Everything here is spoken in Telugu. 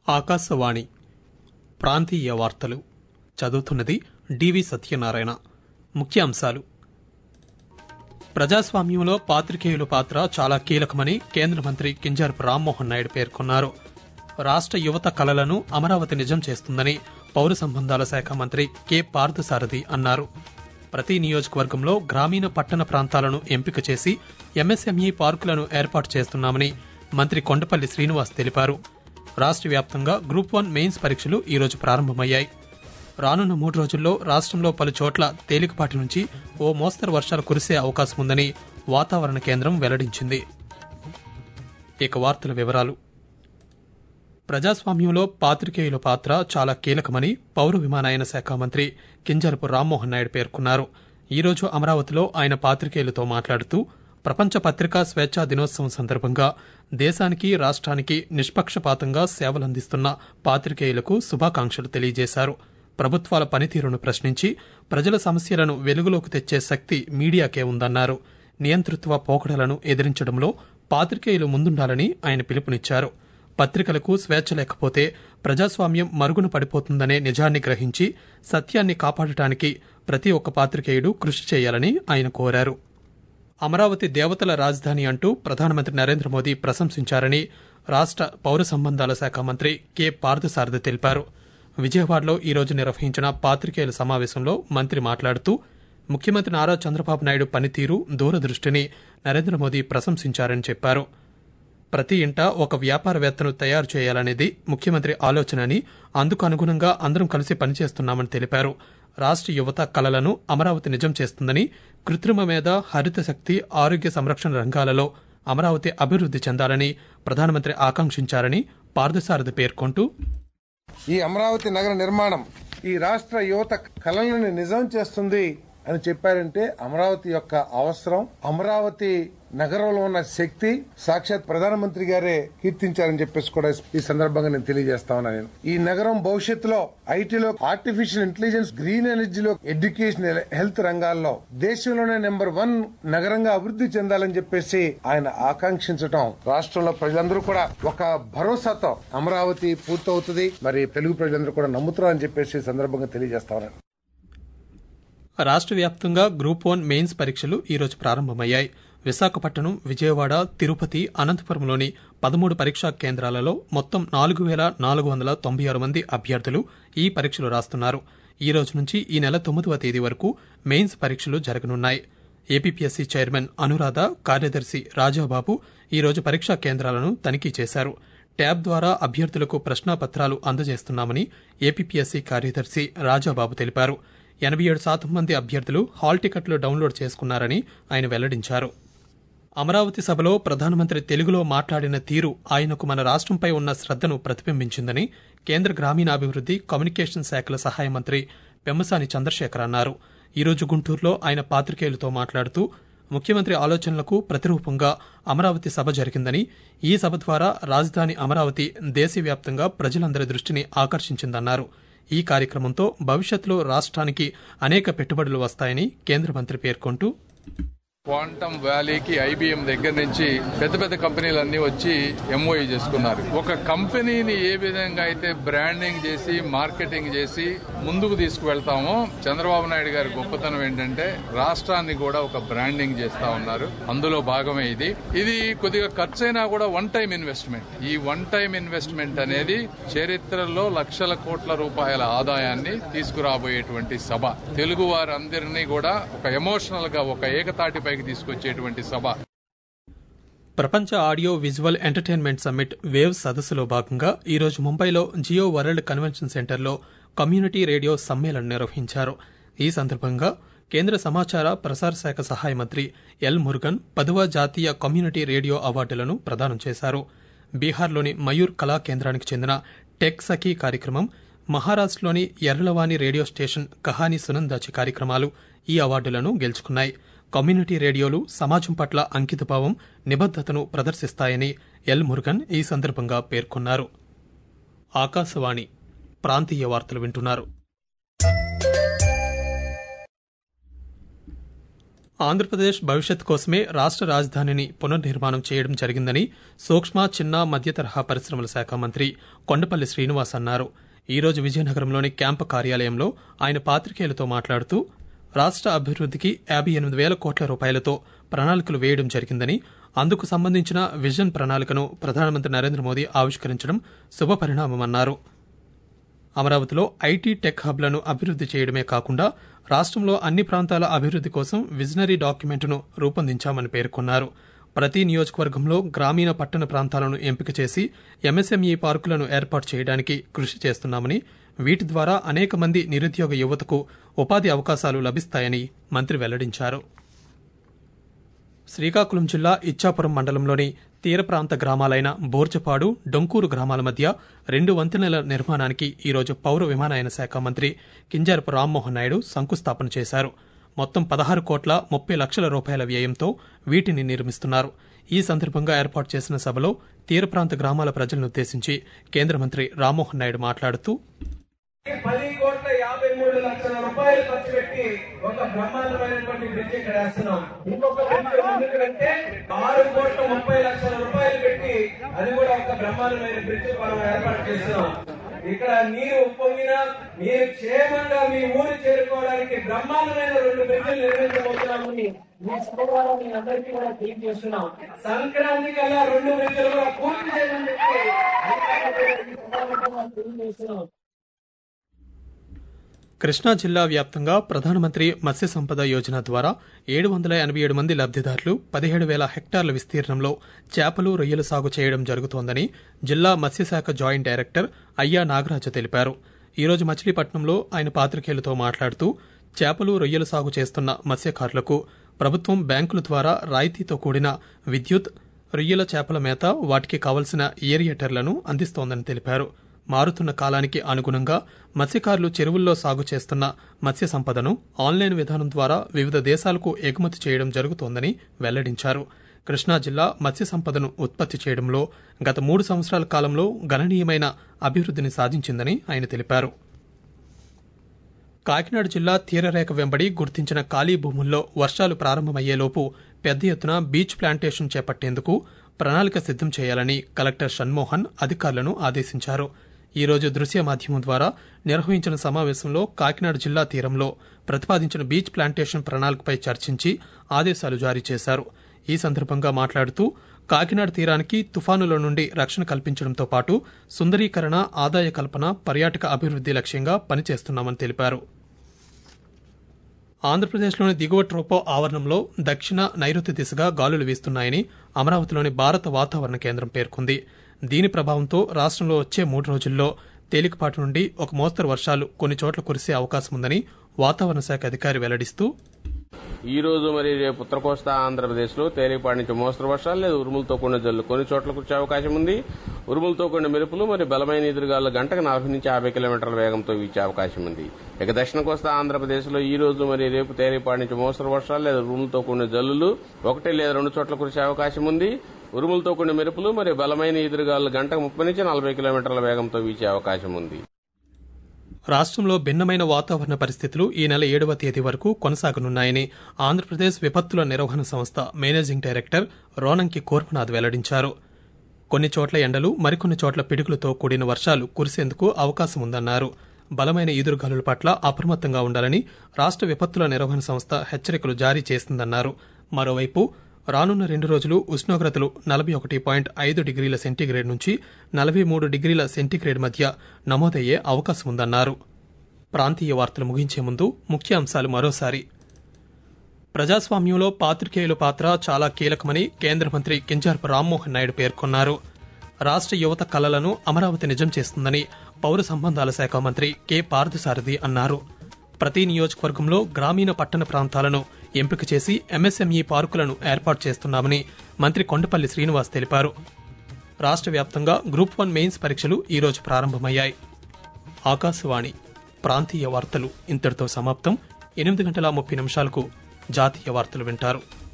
ఆకాశవాణి ప్రాంతీయ వార్తలు చదువుతున్నది డివి సత్యనారాయణ ముఖ్యాంశాలు ప్రజాస్వామ్యంలో పాత్రికేయుల పాత్ర చాలా కీలకమని కేంద్ర మంత్రి కింజారపు రామ్మోహన్ నాయుడు పేర్కొన్నారు రాష్ట్ర యువత కలలను అమరావతి నిజం చేస్తుందని పౌర సంబంధాల శాఖ మంత్రి కె పార్థసారథి అన్నారు ప్రతి నియోజకవర్గంలో గ్రామీణ పట్టణ ప్రాంతాలను ఎంపిక చేసి ఎంఎస్ఎంఈ పార్కులను ఏర్పాటు చేస్తున్నామని మంత్రి కొండపల్లి శ్రీనివాస్ తెలిపారు రాష్ట్ర వ్యాప్తంగా గ్రూప్ వన్ మెయిన్స్ పరీక్షలు ఈరోజు ప్రారంభమయ్యాయి రానున్న మూడు రోజుల్లో రాష్ట్రంలో పలు చోట్ల తేలికపాటి నుంచి ఓ మోస్తరు వర్షాలు కురిసే అవకాశం ఉందని వాతావరణ కేంద్రం వెల్లడించింది ఇక వార్తల వివరాలు ప్రజాస్వామ్యంలో పాత్రికేయుల పాత్ర చాలా కీలకమని పౌర విమానయాన శాఖ మంత్రి కింజరపు రామ్మోహన్ నాయుడు పేర్కొన్నారు ఈ రోజు అమరావతిలో ఆయన పాత్రికేయులతో మాట్లాడుతూ ప్రపంచ పత్రికా స్వేచ్ఛా దినోత్సవం సందర్భంగా దేశానికి రాష్ట్రానికి నిష్పక్షపాతంగా సేవలందిస్తున్న పాత్రికేయులకు శుభాకాంక్షలు తెలియజేశారు ప్రభుత్వాల పనితీరును ప్రశ్నించి ప్రజల సమస్యలను వెలుగులోకి తెచ్చే శక్తి మీడియాకే ఉందన్నారు నియంతృత్వ పోకడలను ఎదిరించడంలో పాత్రికేయులు ముందుండాలని ఆయన పిలుపునిచ్చారు పత్రికలకు స్వేచ్ఛ లేకపోతే ప్రజాస్వామ్యం మరుగున పడిపోతుందనే నిజాన్ని గ్రహించి సత్యాన్ని కాపాడటానికి ప్రతి ఒక్క పాత్రికేయుడు కృషి చేయాలని ఆయన కోరారు అమరావతి దేవతల రాజధాని అంటూ ప్రధానమంత్రి నరేంద్ర మోదీ ప్రశంసించారని రాష్ట్ర పౌర సంబంధాల శాఖ మంత్రి కె పార్థసారథి తెలిపారు విజయవాడలో ఈ రోజు నిర్వహించిన పాత్రికేయుల సమావేశంలో మంత్రి మాట్లాడుతూ ముఖ్యమంత్రి నారా చంద్రబాబు నాయుడు పనితీరు దూరదృష్టిని నరేంద్ర మోదీ ప్రశంసించారని చెప్పారు ప్రతి ఇంట ఒక వ్యాపారవేత్తను తయారు చేయాలనేది ముఖ్యమంత్రి ఆలోచన అని అందుకు అనుగుణంగా అందరం కలిసి పనిచేస్తున్నామని తెలిపారు రాష్ట్ర యువత కలలను అమరావతి నిజం చేస్తుందని కృత్రిమ మీద హరిత శక్తి ఆరోగ్య సంరక్షణ రంగాలలో అమరావతి అభివృద్ది చెందాలని ప్రధానమంత్రి ఆకాంక్షించారని పార్థసారథి పేర్కొంటూ ఈ అమరావతి నగర నిర్మాణం ఈ రాష్ట్ర యువత కళలను నిజం చేస్తుంది అని చెప్పారంటే అమరావతి యొక్క అవసరం అమరావతి నగరంలో ఉన్న శక్తి సాక్షాత్ ప్రధానమంత్రి గారే కీర్తించారని చెప్పేసి కూడా ఈ సందర్భంగా నేను తెలియజేస్తా ఉన్నా నేను ఈ నగరం భవిష్యత్తులో ఐటీలో ఆర్టిఫిషియల్ ఇంటెలిజెన్స్ గ్రీన్ ఎనర్జీలో ఎడ్యుకేషన్ హెల్త్ రంగాల్లో దేశంలోనే నెంబర్ వన్ నగరంగా అభివృద్ధి చెందాలని చెప్పేసి ఆయన ఆకాంక్షించటం రాష్ట్రంలో ప్రజలందరూ కూడా ఒక భరోసాతో అమరావతి పూర్తవుతుంది మరి తెలుగు ప్రజలందరూ కూడా నమ్ముతున్నారని చెప్పేసి ఈ సందర్భంగా తెలియజేస్తా ఉన్నాను రాష్ట్ర వ్యాప్తంగా గ్రూప్ వన్ మెయిన్స్ పరీక్షలు ఈరోజు ప్రారంభమయ్యాయి విశాఖపట్నం విజయవాడ తిరుపతి అనంతపురంలోని పదమూడు పరీక్షా కేంద్రాలలో మొత్తం నాలుగు వేల నాలుగు వందల తొంభై ఆరు మంది అభ్యర్థులు ఈ పరీక్షలు రాస్తున్నారు ఈ రోజు నుంచి ఈ నెల తొమ్మిదవ తేదీ వరకు మెయిన్స్ పరీక్షలు జరగనున్నాయి ఏపీపీఎస్సీ చైర్మన్ అనురాధ కార్యదర్శి రాజాబాబు ఈ రోజు పరీక్షా కేంద్రాలను తనిఖీ చేశారు ట్యాబ్ ద్వారా అభ్యర్థులకు ప్రశ్నాపత్రాలు అందజేస్తున్నామని ఏపీపీఎస్సీ కార్యదర్శి రాజాబాబు తెలిపారు ఎనభై ఏడు శాతం మంది అభ్యర్థులు హాల్ టికెట్లు డౌన్లోడ్ చేసుకున్నారని ఆయన వెల్లడించారు అమరావతి సభలో ప్రధానమంత్రి తెలుగులో మాట్లాడిన తీరు ఆయనకు మన రాష్ట్రంపై ఉన్న శ్రద్దను ప్రతిబింబించిందని కేంద్ర గ్రామీణాభివృద్ది కమ్యూనికేషన్ శాఖల సహాయ మంత్రి పెమ్మసాని చంద్రశేఖర్ అన్నారు ఈరోజు గుంటూరులో ఆయన పాత్రికేయులతో మాట్లాడుతూ ముఖ్యమంత్రి ఆలోచనలకు ప్రతిరూపంగా అమరావతి సభ జరిగిందని ఈ సభ ద్వారా రాజధాని అమరావతి దేశవ్యాప్తంగా ప్రజలందరి దృష్టిని ఆకర్షించిందన్నారు ఈ కార్యక్రమంతో భవిష్యత్తులో రాష్ట్రానికి అనేక పెట్టుబడులు వస్తాయని కేంద్ర మంత్రి పేర్కొంటూ క్వాంటమ్ వ్యాలీకి ఐబిఎం దగ్గర నుంచి పెద్ద పెద్ద కంపెనీలన్నీ వచ్చి ఎంఓఈ చేసుకున్నారు ఒక కంపెనీని ఏ విధంగా అయితే బ్రాండింగ్ చేసి మార్కెటింగ్ చేసి ముందుకు తీసుకువెళ్తామో చంద్రబాబు నాయుడు గారి గొప్పతనం ఏంటంటే రాష్ట్రాన్ని కూడా ఒక బ్రాండింగ్ చేస్తా ఉన్నారు అందులో భాగమే ఇది ఇది కొద్దిగా ఖర్చైనా కూడా వన్ టైం ఇన్వెస్ట్మెంట్ ఈ వన్ టైం ఇన్వెస్ట్మెంట్ అనేది చరిత్రలో లక్షల కోట్ల రూపాయల ఆదాయాన్ని తీసుకురాబోయేటువంటి సభ తెలుగు వారందరినీ కూడా ఒక ఎమోషనల్ గా ఒక ఏకతాటిపై తీసుకొచ్చేటువంటి సభ ప్రపంచ audio visual entertainment summit wave సదస్సులో భాగంగా ఈరోజు ముంబైలో జియో వరల్డ్ కన్వెన్షన్ సెంటర్లో కమ్యూనిటీ రేడియో సమ్మేళనం నిర్వహించారు ఈ సందర్భంగా కేంద్ర సమాచార ప్రసార శాఖ సహాయ మంత్రి ఎల్ మురుగన్ పదవ జాతీయ కమ్యూనిటీ రేడియో అవార్డులను ప్రదానం చేశారు బీహార్లోని మయూర్ కళా కేంద్రానికి చెందిన టెక్ సఖీ కార్యక్రమం మహారాష్ట్రలోని ఎర్రలవాణి రేడియో స్టేషన్ కహాని సునందాచి కార్యక్రమాలు ఈ అవార్డులను గెలుచుకున్నాయి కమ్యూనిటీ రేడియోలు సమాజం పట్ల అంకితభావం నిబద్దతను ప్రదర్శిస్తాయని ఎల్ మురుగన్ ఈ సందర్భంగా పేర్కొన్నారు ఆకాశవాణి ప్రాంతీయ వార్తలు వింటున్నారు ఆంధ్రప్రదేశ్ భవిష్యత్ కోసమే రాష్ట్ర రాజధానిని పునర్నిర్మాణం చేయడం జరిగిందని సూక్ష్మ చిన్న మధ్య తరహా పరిశ్రమల శాఖ మంత్రి కొండపల్లి శ్రీనివాస్ అన్నారు ఈ రోజు విజయనగరంలోని క్యాంపు కార్యాలయంలో ఆయన పాత్రికేయులతో మాట్లాడుతూ రాష్ట్ర అభివృద్ధికి యాభై ఎనిమిది వేల కోట్ల రూపాయలతో ప్రణాళికలు వేయడం జరిగిందని అందుకు సంబంధించిన విజన్ ప్రణాళికను ప్రధానమంత్రి నరేంద్ర మోదీ ఆవిష్కరించడం శుభపరిణామమన్నారు అమరావతిలో ఐటీ టెక్ హబ్లను అభివృద్ది చేయడమే కాకుండా రాష్ట్రంలో అన్ని ప్రాంతాల అభివృద్ది కోసం విజనరీ డాక్యుమెంట్ను రూపొందించామని పేర్కొన్నారు ప్రతి నియోజకవర్గంలో గ్రామీణ పట్టణ ప్రాంతాలను ఎంపిక చేసి ఎంఎస్ఎంఈ పార్కులను ఏర్పాటు చేయడానికి కృషి చేస్తున్నామని వీటి ద్వారా అనేక మంది నిరుద్యోగ యువతకు ఉపాధి అవకాశాలు లభిస్తాయని మంత్రి వెల్లడించారు శ్రీకాకుళం జిల్లా ఇచ్చాపురం మండలంలోని తీర ప్రాంత గ్రామాలైన బోర్జపాడు డొంకూరు గ్రామాల మధ్య రెండు వంతెనల నిర్మాణానికి ఈరోజు పౌర విమానయాన శాఖ మంత్రి కింజారపు రామ్మోహన్ నాయుడు శంకుస్థాపన చేశారు మొత్తం పదహారు కోట్ల ముప్పై లక్షల రూపాయల వ్యయంతో వీటిని నిర్మిస్తున్నారు ఈ సందర్భంగా ఏర్పాటు చేసిన సభలో తీర ప్రాంత గ్రామాల ప్రజలనుద్దేశించి కేంద్ర మంత్రి రామ్మోహన్ నాయుడు మాట్లాడుతూ పది కోట్ల యాభై మూడు లక్షల రూపాయలు ఖర్చు పెట్టి ఒక బ్రహ్మాండమైనటువంటి బ్రిడ్జ్ ఇక్కడ వేస్తున్నాం ఇంకొక బ్రిడ్జ్ ఎందుకంటే ఆరు కోట్ల ముప్పై లక్షల రూపాయలు పెట్టి అది కూడా ఒక బ్రహ్మాండమైన బ్రిడ్జ్ మనం ఏర్పాటు చేస్తున్నాం ఇక్కడ నీరు ఉప్పొంగినా మీరు క్షేమంగా మీ ఊరు చేరుకోవడానికి బ్రహ్మాండమైన రెండు బ్రిడ్జిలు నిర్మించబోతున్నామని మీ సోదరులు అందరికీ కూడా తెలియజేస్తున్నాం సంక్రాంతి కల్లా రెండు బ్రిడ్జిలు కూడా పూర్తి చేయడం చెప్పి అధికారులకు ఈ సందర్భంగా తెలియజేస్తున్నాం కృష్ణా జిల్లా వ్యాప్తంగా ప్రధానమంత్రి మత్స్య సంపద యోజన ద్వారా ఏడు వందల ఎనభై ఏడు మంది లబ్దిదారులు పదిహేడు వేల హెక్టార్ల విస్తీర్ణంలో చేపలు రొయ్యల సాగు చేయడం జరుగుతోందని జిల్లా మత్స్యశాఖ జాయింట్ డైరెక్టర్ అయ్యా నాగరాజు తెలిపారు ఈ రోజు మచిలీపట్నంలో ఆయన పాత్రికేయులతో మాట్లాడుతూ చేపలు రొయ్యల సాగు చేస్తున్న మత్స్యకారులకు ప్రభుత్వం బ్యాంకుల ద్వారా రాయితీతో కూడిన విద్యుత్ రొయ్యల చేపల మేత వాటికి కావలసిన ఏరియేటర్లను అందిస్తోందని తెలిపారు మారుతున్న కాలానికి అనుగుణంగా మత్స్యకారులు చెరువుల్లో సాగు చేస్తున్న మత్స్య సంపదను ఆన్లైన్ విధానం ద్వారా వివిధ దేశాలకు ఎగుమతి చేయడం జరుగుతోందని వెల్లడించారు కృష్ణా జిల్లా మత్స్య సంపదను ఉత్పత్తి చేయడంలో గత మూడు సంవత్సరాల కాలంలో గణనీయమైన అభివృద్ధిని సాధించిందని ఆయన తెలిపారు కాకినాడ జిల్లా తీరరేఖ వెంబడి గుర్తించిన ఖాళీ భూముల్లో వర్షాలు ప్రారంభమయ్యేలోపు పెద్ద ఎత్తున బీచ్ ప్లాంటేషన్ చేపట్టేందుకు ప్రణాళిక సిద్దం చేయాలని కలెక్టర్ షణ్మోహన్ అధికారులను ఆదేశించారు ఈ రోజు దృశ్య మాధ్యమం ద్వారా నిర్వహించిన సమావేశంలో కాకినాడ జిల్లా తీరంలో ప్రతిపాదించిన బీచ్ ప్లాంటేషన్ ప్రణాళికపై చర్చించి ఆదేశాలు జారీ చేశారు ఈ సందర్భంగా మాట్లాడుతూ కాకినాడ తీరానికి తుఫానుల నుండి రక్షణ కల్పించడంతో పాటు సుందరీకరణ ఆదాయ కల్పన పర్యాటక అభివృద్ది లక్ష్యంగా పనిచేస్తున్నామని తెలిపారు ఆంధ్రప్రదేశ్లోని దిగువ ట్రోపో ఆవరణంలో దక్షిణ నైరుతి దిశగా గాలులు వీస్తున్నాయని అమరావతిలోని భారత వాతావరణ కేంద్రం పేర్కొంది దీని ప్రభావంతో రాష్ట్రంలో వచ్చే మూడు రోజుల్లో తేలికపాటి నుండి ఒక మోస్తరు వర్షాలు కొన్ని చోట్ల కురిసే అవకాశం ఉందని వాతావరణ శాఖ అధికారి వెల్లడిస్తూ ఈ రోజు మరి రేపు ఉత్తర కోస్తా ఆంధ్రప్రదేశ్ లో తేలికపాటి నుంచి మోస్తరు వర్షాలు లేదా ఉరుములతో కూడిన జల్లు కొన్ని చోట్ల కురిసే అవకాశం ఉంది ఉరుములతో కూడిన మెరుపులు మరి బలమైన ఎదురుగాలు గంటకు నలభై నుంచి యాభై కిలోమీటర్ల వేగంతో వీచే అవకాశం ఉంది ఇక దక్షిణ కోస్తా ఆంధ్రప్రదేశ్ లో ఈ రోజు మరి రేపు తేలికపాటి నుంచి మోస్తరు వర్షాలు లేదా ఉరుములతో కూడిన జల్లులు ఒకటి లేదా రెండు చోట్ల కురిసే అవకాశం ఉంది ఉరుములతో కూడిన మెరుపులు మరి బలమైన ఎదురుగాలు గంటకు ముప్పై నుంచి నలభై కిలోమీటర్ల వేగంతో వీచే అవకాశం ఉంది రాష్ట్రంలో భిన్నమైన వాతావరణ పరిస్థితులు ఈ నెల ఏడవ తేదీ వరకు కొనసాగనున్నాయని ఆంధ్రప్రదేశ్ విపత్తుల నిర్వహణ సంస్థ మేనేజింగ్ డైరెక్టర్ రోనంకి కోర్మనాథ్ వెల్లడించారు కొన్ని చోట్ల ఎండలు మరికొన్ని చోట్ల పిడుగులతో కూడిన వర్షాలు కురిసేందుకు అవకాశం ఉందన్నారు బలమైన ఈదురుగాలుల పట్ల అప్రమత్తంగా ఉండాలని రాష్ట్ర విపత్తుల నిర్వహణ సంస్థ హెచ్చరికలు జారీ చేసిందన్నారు మరోవైపు రానున్న రెండు రోజులు ఉష్ణోగ్రతలు నలభై ఒకటి పాయింట్ ఐదు డిగ్రీల సెంటీగ్రేడ్ నుంచి నలభై మూడు డిగ్రీల సెంటీగ్రేడ్ మధ్య నమోదయ్యే అవకాశం ఉందన్నారు ప్రాంతీయ వార్తలు ముగించే ముందు ముఖ్య అంశాలు మరోసారి ప్రజాస్వామ్యంలో పాత్రికేయుల పాత్ర చాలా కీలకమని కేంద్ర మంత్రి కింజార్పు రామ్మోహన్ నాయుడు పేర్కొన్నారు రాష్ట్ర యువత కలలను అమరావతి నిజం చేస్తుందని పౌర సంబంధాల శాఖ మంత్రి కె పార్థసారథి అన్నారు ప్రతి నియోజకవర్గంలో గ్రామీణ పట్టణ ప్రాంతాలను ఎంపిక చేసి ఎంఎస్ఎంఈ పార్కులను ఏర్పాటు చేస్తున్నామని మంత్రి కొండపల్లి శ్రీనివాస్ తెలిపారు రాష్ట్ర వ్యాప్తంగా గ్రూప్ వన్ మెయిన్స్ పరీక్షలు ఈరోజు ప్రారంభమయ్యాయి ఆకాశవాణి ప్రాంతీయ వార్తలు ఇంతటితో సమాప్తం ఎనిమిది గంటల ముప్పై నిమిషాలకు జాతీయ వార్తలు వింటారు